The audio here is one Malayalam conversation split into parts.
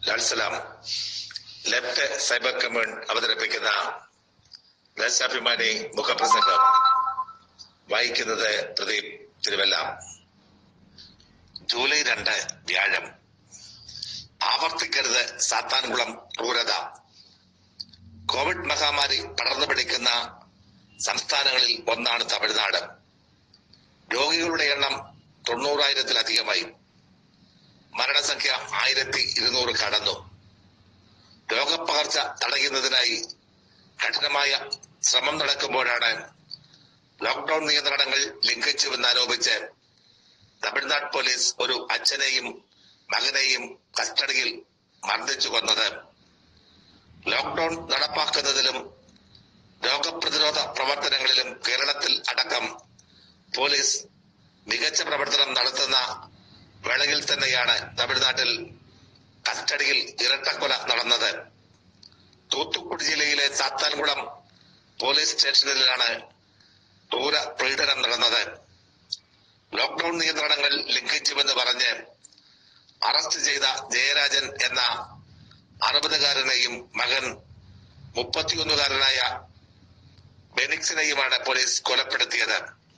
ലാൽസലാം ലെഫ്റ്റ് സൈബർ കമ്മ്യൂൺ അവതരിപ്പിക്കുന്ന ദേശാഭിമാനി മുഖപ്രസംഗം വായിക്കുന്നത് പ്രദീപ് തിരുവല്ല ജൂലൈ രണ്ട് വ്യാഴം ആവർത്തിക്കരുത് സാത്താൻകുളം ക്രൂരത കോവിഡ് മഹാമാരി പടർന്നു പിടിക്കുന്ന സംസ്ഥാനങ്ങളിൽ ഒന്നാണ് തമിഴ്നാട് രോഗികളുടെ എണ്ണം തൊണ്ണൂറായിരത്തിലധികമായി മരണസംഖ്യ ആയിരത്തി ഇരുന്നൂറ് കടന്നു രോഗപ്പകർച്ച തടയുന്നതിനായി കഠിനമായ ശ്രമം നടക്കുമ്പോഴാണ് ലോക്ഡൌൺ നിയന്ത്രണങ്ങൾ ലംഘിച്ചുവെന്നാരോപിച്ച് തമിഴ്നാട് പോലീസ് ഒരു അച്ഛനെയും മകനെയും കസ്റ്റഡിയിൽ മർദ്ദിച്ചു കൊന്നത് ലോക്ഡൌൺ നടപ്പാക്കുന്നതിലും രോഗപ്രതിരോധ പ്രവർത്തനങ്ങളിലും കേരളത്തിൽ അടക്കം പോലീസ് മികച്ച പ്രവർത്തനം നടത്തുന്ന വേളയിൽ തന്നെയാണ് തമിഴ്നാട്ടിൽ കസ്റ്റഡിയിൽ ഇരട്ടക്കൊല നടന്നത് തൂത്തുക്കുടി ജില്ലയിലെ സാത്താൻകുളം പോലീസ് സ്റ്റേഷനിലാണ് ക്രൂര പീഡനം നടന്നത് ലോക്ഡൌൺ നിയന്ത്രണങ്ങൾ ലംഘിച്ചുവെന്ന് പറഞ്ഞ് അറസ്റ്റ് ചെയ്ത ജയരാജൻ എന്ന അറുപതുകാരനെയും മകൻ മുപ്പത്തിയൊന്നുകാരനായ ബെനിക്സിനെയുമാണ് പോലീസ് കൊലപ്പെടുത്തിയത്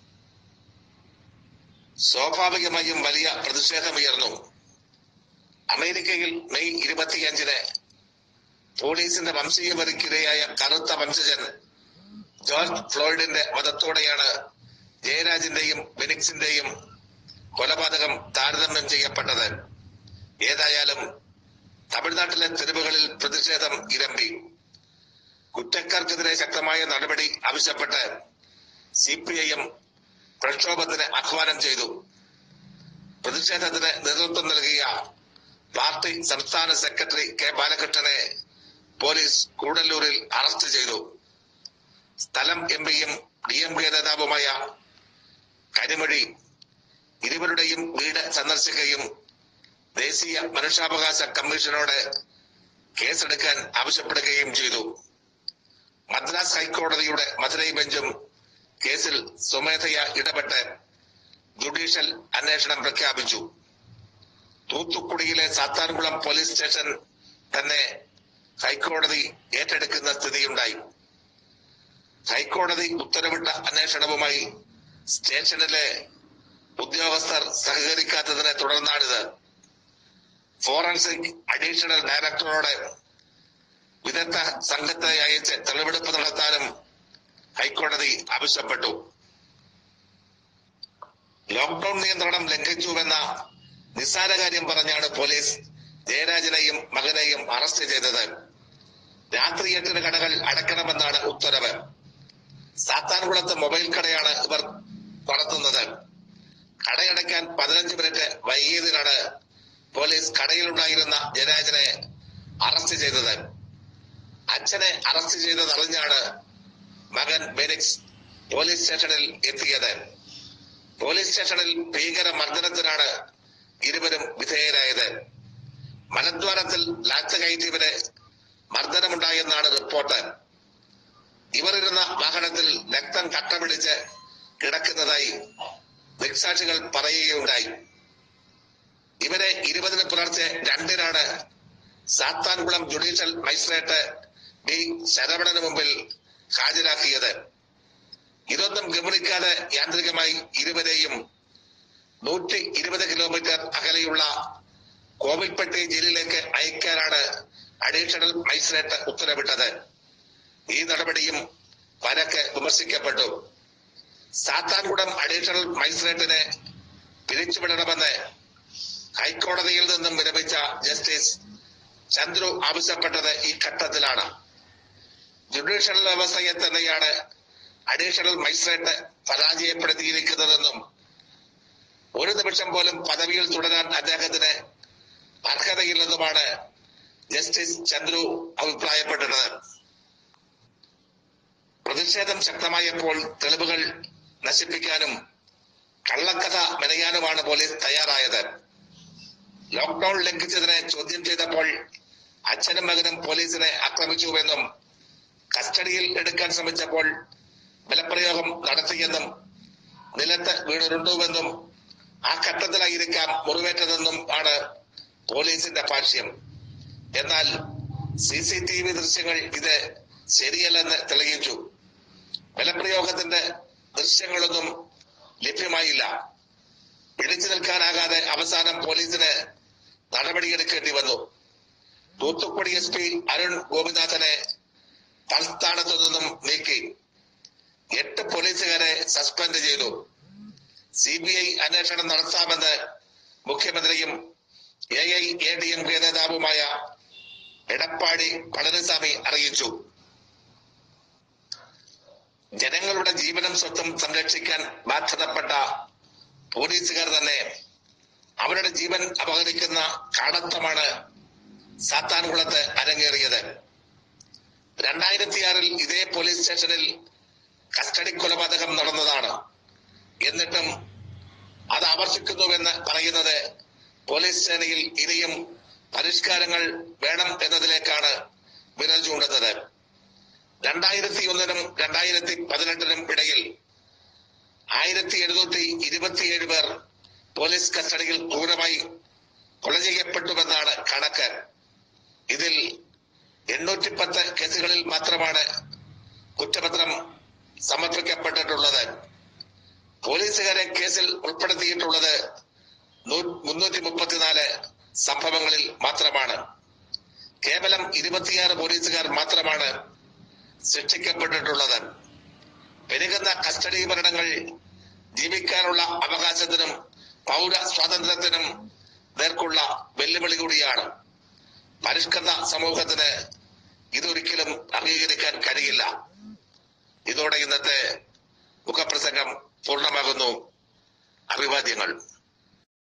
സ്വാഭാവികമായും വലിയ പ്രതിഷേധമുയർന്നു അമേരിക്കയിൽ മെയ് ഇരുപത്തിയഞ്ചിന് പോലീസിന്റെ വംശീയപരിക്കിരയായ കറുത്ത വംശജൻ ജോർജ് ഫ്ലോയിഡിന്റെ വധത്തോടെയാണ് ജയരാജിന്റെയും ബെനിക്സിന്റെയും കൊലപാതകം താരതമ്യം ചെയ്യപ്പെട്ടത് ഏതായാലും തമിഴ്നാട്ടിലെ തെരുവുകളിൽ പ്രതിഷേധം ഇരമ്പി കുറ്റക്കാർക്കെതിരെ ശക്തമായ നടപടി ആവശ്യപ്പെട്ട് സി പി ഐ എം പ്രക്ഷോഭത്തിന് ആഹ്വാനം ചെയ്തു പ്രതിഷേധത്തിന് നേതൃത്വം നൽകിയ പാർട്ടി സംസ്ഥാന സെക്രട്ടറി കെ ബാലകൃഷ്ണനെ പോലീസ് കൂടല്ലൂരിൽ അറസ്റ്റ് ചെയ്തു സ്ഥലം എം പിയും ഡി എം കെ നേതാവുമായ കരിമൊഴി ഇരുവരുടെയും വീട് സന്ദർശിക്കുകയും ദേശീയ മനുഷ്യാവകാശ കമ്മീഷനോട് കേസെടുക്കാൻ ആവശ്യപ്പെടുകയും ചെയ്തു മദ്രാസ് ഹൈക്കോടതിയുടെ മധുരൈ ബെഞ്ചും കേസിൽ സ്വമേധയാ ഇടപെട്ട് ജുഡീഷ്യൽ അന്വേഷണം പ്രഖ്യാപിച്ചു തൂത്തുക്കുടിയിലെ സാത്താൻകുളം പോലീസ് സ്റ്റേഷൻ തന്നെ ഹൈക്കോടതി ഏറ്റെടുക്കുന്ന സ്ഥിതിയുണ്ടായി ഹൈക്കോടതി ഉത്തരവിട്ട അന്വേഷണവുമായി സ്റ്റേഷനിലെ ഉദ്യോഗസ്ഥർ സഹകരിക്കാത്തതിനെ തുടർന്നാണിത് ഫോറൻസിക് അഡീഷണൽ ഡയറക്ടറോട് വിദഗ്ധ സംഘത്തെ അയച്ച് തെളിവെടുപ്പ് നടത്താനും ഹൈക്കോടതി ആവശ്യപ്പെട്ടു ലോക്ഡൌൺ നിയന്ത്രണം ലംഘിച്ചുവെന്ന നിസ്സാര കാര്യം പറഞ്ഞാണ് പോലീസ് ജയരാജനെയും മകനെയും അറസ്റ്റ് ചെയ്തത് രാത്രി എട്ടിന് കടകൾ അടയ്ക്കണമെന്നാണ് ഉത്തരവ് സാത്താൻകുളത്ത് മൊബൈൽ കടയാണ് ഇവർ നടത്തുന്നത് കടയടയ്ക്കാൻ പതിനഞ്ച് മിനിറ്റ് വൈകിയതിനാണ് പോലീസ് കടയിലുണ്ടായിരുന്ന ജയരാജനെ അറസ്റ്റ് ചെയ്തത് അച്ഛനെ അറസ്റ്റ് ചെയ്തതറിഞ്ഞാണ് മകൻ ബെനിക്സ് പോലീസ് സ്റ്റേഷനിൽ എത്തിയത് പോലീസ് സ്റ്റേഷനിൽ ഭീകര മർദ്ദനത്തിനാണ് ഇരുവരും വിധേയരായത് മലദ്വാരത്തിൽ ലാച്ച കയറ്റിയവരെ മർദ്ദനമുണ്ടായെന്നാണ് റിപ്പോർട്ട് ഇവർ ഇരുന്ന വാഹനത്തിൽ രക്തം കട്ടപിടിച്ച് കിടക്കുന്നതായി ദൃക്സാക്ഷികൾ പറയുകയുണ്ടായി ഇവരെ ഇരുപതിന് പുലർച്ചെ രണ്ടിനാണ് സാത്താൻകുളം ജുഡീഷ്യൽ മജിസ്ട്രേറ്റ് ബി ശരവണന് മുമ്പിൽ ഹാജരാക്കിയത് ഇതൊന്നും ഗമനിക്കാതെ യാന്ത്രികമായി ഇരുവരെയും നൂറ്റി ഇരുപത് കിലോമീറ്റർ അകലെയുള്ള കോവിൽപ്പെട്ടി ജയിലിലേക്ക് അയക്കാനാണ് അഡീഷണൽ മജിസ്ട്രേറ്റ് ഉത്തരവിട്ടത് ഈ നടപടിയും പരക്കെ വിമർശിക്കപ്പെട്ടു സാത്താൻകുളം അഡീഷണൽ മജിസ്ട്രേറ്റിനെ പിരിച്ചുവിടണമെന്ന് ഹൈക്കോടതിയിൽ നിന്നും വിരമിച്ച ജസ്റ്റിസ് ചന്ദ്രു ആവശ്യപ്പെട്ടത് ഈ ഘട്ടത്തിലാണ് ജുഡീഷ്യൽ വ്യവസ്ഥയെ തന്നെയാണ് അഡീഷണൽ മജിസ്ട്രേറ്റ് പരാജയപ്പെടുത്തിയിരിക്കുന്നതെന്നും ഒരു നിമിഷം പോലും പദവിയിൽ തുടരാൻ അദ്ദേഹത്തിന് അർഹതയില്ലെന്നുമാണ് ജസ്റ്റിസ് ചന്ദ്രു അഭിപ്രായപ്പെട്ടത് പ്രതിഷേധം ശക്തമായപ്പോൾ തെളിവുകൾ നശിപ്പിക്കാനും കള്ളക്കഥ മെനയാനുമാണ് പോലീസ് തയ്യാറായത് ലോക്ഡൌൺ ലംഘിച്ചതിനെ ചോദ്യം ചെയ്തപ്പോൾ അച്ഛനും മകനും പോലീസിനെ ആക്രമിച്ചുവെന്നും കസ്റ്റഡിയിൽ എടുക്കാൻ ശ്രമിച്ചപ്പോൾ ബലപ്രയോഗം നടത്തിയെന്നും നിലത്ത് വീണുരുണ്ടുവെന്നും ആ ഘട്ടത്തിലായിരിക്കാം മുറിവേറ്റതെന്നും ആണ് പോലീസിന്റെ ഭാഷ്യം എന്നാൽ സി സി ടി വി ദൃശ്യങ്ങൾ ഇത് ശരിയല്ലെന്ന് തെളിയിച്ചു ബലപ്രയോഗത്തിന്റെ ദൃശ്യങ്ങളൊന്നും ലഭ്യമായില്ല പിടിച്ചു നിൽക്കാനാകാതെ അവസാനം പോലീസിന് നടപടിയെടുക്കേണ്ടി വന്നു തൂത്തുക്കുടി എസ് പി അരുൺ ഗോപിനാഥനെ തൽസ്ഥാനത്തു നിന്നും നീക്കി എട്ട് പോലീസുകാരെ സസ്പെൻഡ് ചെയ്തു സി ബി ഐ അന്വേഷണം നടത്താമെന്ന് മുഖ്യമന്ത്രിയും A I A D M K നേതാവുമായ എടപ്പാടി പളനിസ്വാമി അറിയിച്ചു ജനങ്ങളുടെ ജീവനും സ്വത്തും സംരക്ഷിക്കാൻ ബാധ്യതപ്പെട്ട പോലീസുകാർ തന്നെ അവരുടെ ജീവൻ അപഹരിക്കുന്ന കാടത്തമാണ് സാത്താൻകുളത്ത് അരങ്ങേറിയത് രണ്ടായിരത്തിയാറിൽ ഇതേ പോലീസ് സ്റ്റേഷനിൽ കസ്റ്റഡി കൊലപാതകം നടന്നതാണ് എന്നിട്ടും അത് ആവർത്തിക്കുന്നുവെന്ന് പറയുന്നത് പോലീസ് സേനയിൽ ഇനിയും പരിഷ്കാരങ്ങൾ വേണം എന്നതിലേക്കാണ് വിരൽ ചൂണ്ടുന്നത് രണ്ടായിരത്തി ഒന്നിനും രണ്ടായിരത്തി പതിനെട്ടിനും ഇടയിൽ ആയിരത്തി എഴുന്നൂറ്റി ഇരുപത്തിയേഴ് പേർ പോലീസ് കസ്റ്റഡിയിൽ ക്രൂരമായി കൊല ചെയ്യപ്പെട്ടുവെന്നാണ് കണക്ക് ഇതിൽ എണ്ണൂറ്റി പത്ത് കേസുകളിൽ മാത്രമാണ് കുറ്റപത്രം സമർപ്പിക്കപ്പെട്ടിട്ടുള്ളത് പോലീസുകാരെ കേസിൽ ഉൾപ്പെടുത്തിയിട്ടുള്ളത് മുന്നൂറ്റി മുപ്പത്തിനാല് സംഭവങ്ങളിൽ മാത്രമാണ് കേവലം ഇരുപത്തിയാറ് പോലീസുകാർ മാത്രമാണ് ശിക്ഷിക്കപ്പെട്ടിട്ടുള്ളത് പെരുകുന്ന കസ്റ്റഡി മരണങ്ങൾ ജീവിക്കാനുള്ള അവകാശത്തിനും പൗര സ്വാതന്ത്ര്യത്തിനും നേർക്കുള്ള വെല്ലുവിളി കൂടിയാണ് പരിഷ്കൃത സമൂഹത്തിന് ഇതൊരിക്കലും അംഗീകരിക്കാൻ കഴിയില്ല ഇതോടെ ഇന്നത്തെ മുഖപ്രസംഗം പൂർണ്ണമാകുന്നു അഭിവാദ്യങ്ങൾ